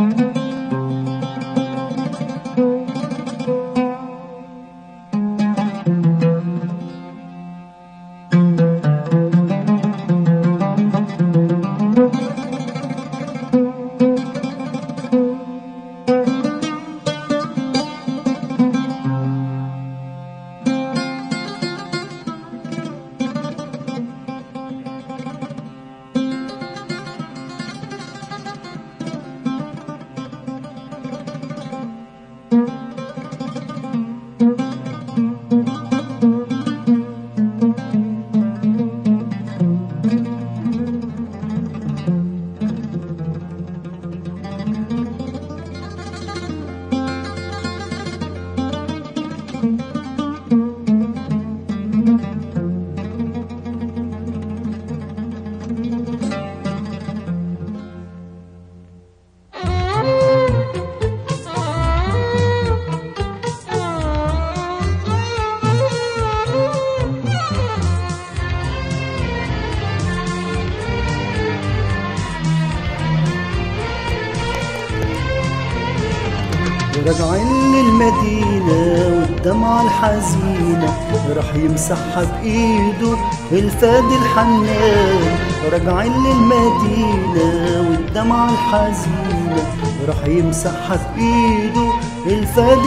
راجعين للمدينة والدمعة الحزينة راح يمسحها بإيده الفادي الحنان راجعين للمدينة والدمعة الحزينة راح يمسحها بإيده الفادي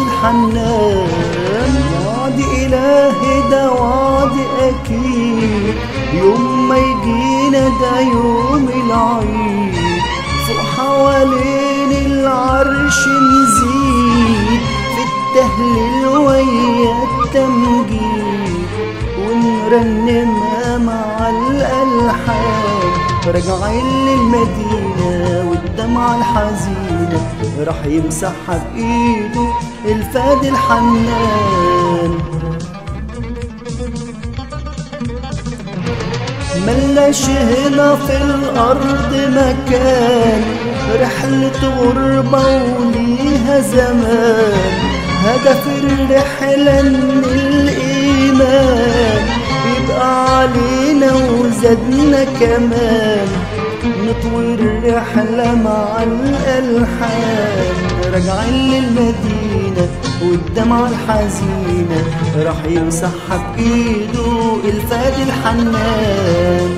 الحنان وعد إلهي ده وعد أكيد يوم ما يجينا ده يوم العيد فوق حوالين العرش نزيد في التهليل ويا التمجيد ونرنمها مع الألحان راجعين للمدينة والدمعة الحزينة راح يمسحها بإيده الفادي الحنان ملاش هنا في الأرض مكان رحلة غربة وليها زمان هدف الرحلة إن الإيمان يبقى علينا وزادنا كمان نطوي الرحلة مع الألحان راجعين للمدينة والدمعة الحزينة راح يمسحها بإيده الفادي الحنان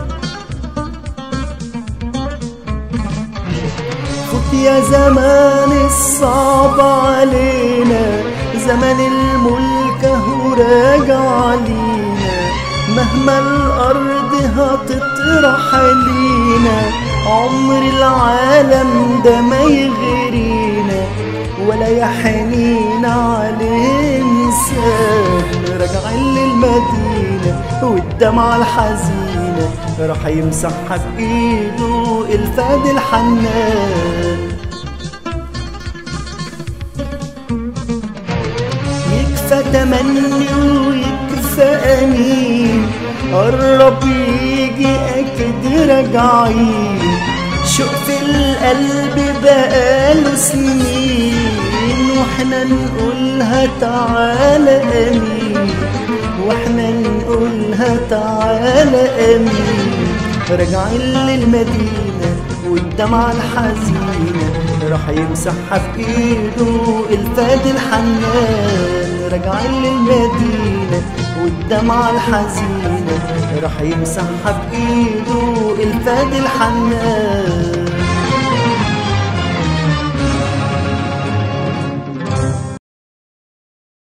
فوت يا زمان الصعب علينا زمان الملك هو راجع علينا مهما الأرض هتطرح لينا عمر العالم ده ما يغرينا ولا يحنين عليه انسان راجعين للمدينة والدمعة الحزينة راح يمسحها بإيده الفادي الحنان يكفى تمني ويكفى أنين قرب يجي أكيد راجعين شوق في القلب بقاله سنين واحنا نقولها تعالى امين واحنا نقولها تعالى امين راجعين للمدينة والدمعة الحزينة راح يمسحها بإيده الفادي الحنان راجعين للمدينة والدمعة الحزينة راح يمسحها بإيده الفادي الحنان